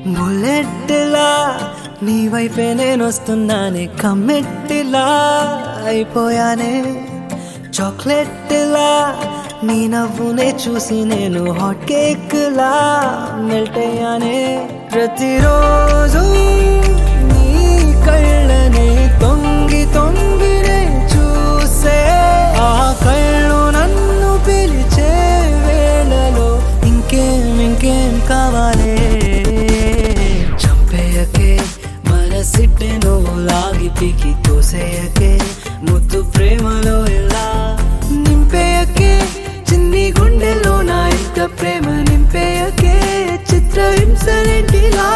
బుల్లెట్లా నీ వైపే నేను వస్తున్నానే కమ్మెట్టిలా అయిపోయానే చాక్లెట్లా నీ నవ్వునే చూసి నేను హాట్ కేక్ లా మెల్ట్ అయ్యానే ప్రతిరోజు నీ కళ్ళని తొంగి తొంగినే చూసే ఆ కళ్ళు నన్ను పిలిచే వేళలో ఇంకేం ఇంకేం కావాలే చంపేయకే మనసిట్టే నువ్వు లాగి పీకి తోసేయకే ముద్దు ప్రేమలో ఎలా నింపేయకే చిన్ని గుండెలో నా ఇంత ప్రేమ నింపేయకే చిత్రహింసలేంటిలా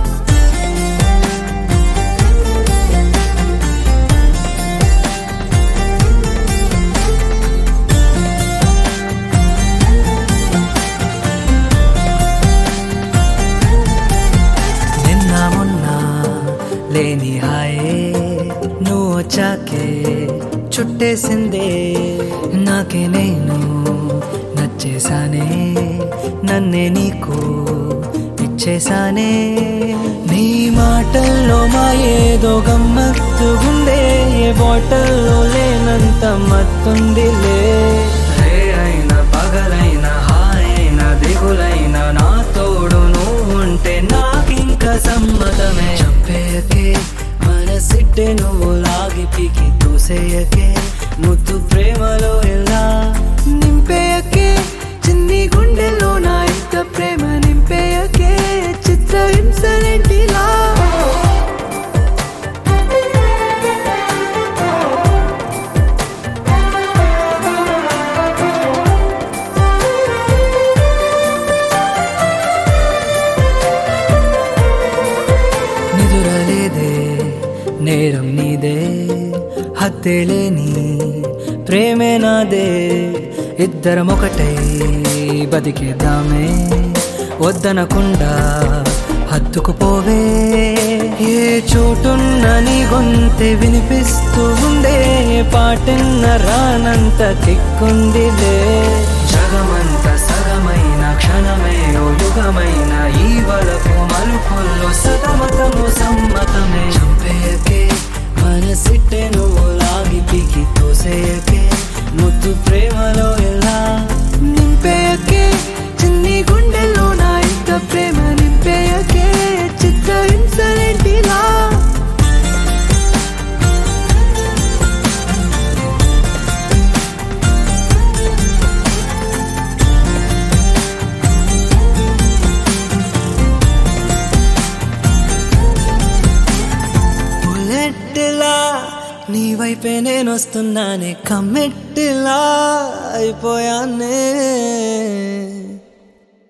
నిన్న మొన్న లేని హాయే నువ్వు వచ్చాకే చుట్టేసిందే నాకే నేను నచ్చేసానే నన్నే నీకు ఇచ్చేసానే నీ మాటల్లో మా ఏదో గమ్మత్తుగుండే ఏ బాటల్లో లేనంత మత్తుందిలే రే అయినా పగలైనా హాయ్ అయినా దిగులైనా నా తోడు నువ్వు ఉంటే నాకింక సమ్మతమే చంపేయకే మనసిట్టే నువ్వు లాగి పీకి తూసేయకే ముద్దు ప్రేమలో ఎలా నింపేయకే చిన్ని గుండెలో నా ఇంత ప్రేమ నింపేయకే చిత్రహింసలేంటిలా నిదురలేదే నేరం నీదే హత్తేలేని ప్రేమే నాదే ఇద్దరం ఒకటై బతికేద్దామే వద్దనకుండా హత్తుకుపోవే ఏ చోటున్న నీ గొంతె వినిపిస్తూ ఉందే పాటిన్న రానంత తిక్కుందిలే జగమంత సగమైన క్షణమే ఓ యుగమైన ఈ వలపు మలుపుల్లో సతమతము సమ్మతమే చంపేయకే మనసిట్టే నువ్వు లాగి పీకి తోసేయకే ముద్దు ప్రేమలో ఎలా నింపేయకే చిన్ని గుండెల్లో నా ఇంత ప్రేమ నింపేయకే చిత్రహింసలేంటిలా బుల్లెట్లా నీ వైపే నేను వస్తున్నానే కమ్మెట్టిలా అయిపోయానే